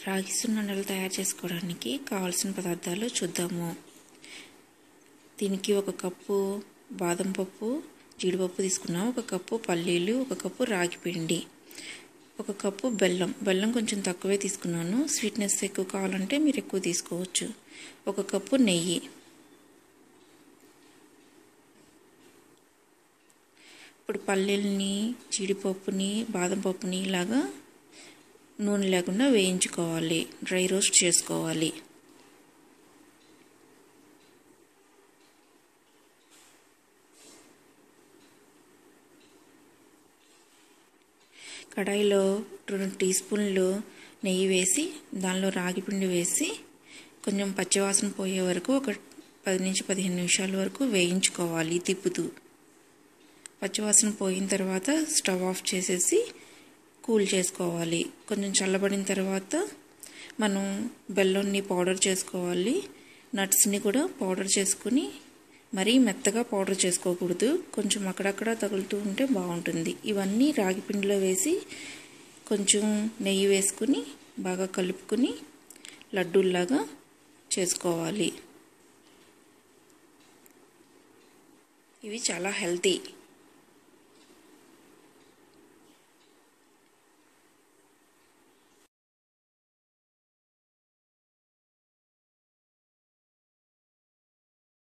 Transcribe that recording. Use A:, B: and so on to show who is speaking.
A: రాగి సున్నుండలు తయారు చేసుకోవడానికి కావాల్సిన పదార్థాలు చూద్దాము దీనికి ఒక కప్పు బాదం పప్పు జీడిపప్పు తీసుకున్నాం ఒక కప్పు పల్లీలు ఒక కప్పు రాగి పిండి ఒక కప్పు బెల్లం బెల్లం కొంచెం తక్కువే తీసుకున్నాను స్వీట్నెస్ ఎక్కువ కావాలంటే మీరు ఎక్కువ తీసుకోవచ్చు ఒక కప్పు నెయ్యి ఇప్పుడు పల్లీలని జీడిపప్పుని బాదం పప్పుని ఇలాగా నూనె లేకుండా వేయించుకోవాలి డ్రై రోస్ట్ చేసుకోవాలి కడాయిలో రెండు టీ స్పూన్లు నెయ్యి వేసి దానిలో రాగి పిండి వేసి కొంచెం పచ్చివాసన పోయే వరకు ఒక పది నుంచి పదిహేను నిమిషాల వరకు వేయించుకోవాలి తిప్పుతూ పచ్చివాసన పోయిన తర్వాత స్టవ్ ఆఫ్ చేసేసి కూల్ చేసుకోవాలి కొంచెం చల్లబడిన తర్వాత మనం బెల్లంని పౌడర్ చేసుకోవాలి నట్స్ని కూడా పౌడర్ చేసుకుని మరీ మెత్తగా పౌడర్ చేసుకోకూడదు కొంచెం అక్కడక్కడ తగులుతూ ఉంటే బాగుంటుంది ఇవన్నీ రాగి పిండిలో వేసి కొంచెం నెయ్యి వేసుకుని బాగా కలుపుకుని లడ్డూల్లాగా చేసుకోవాలి ఇవి చాలా హెల్తీ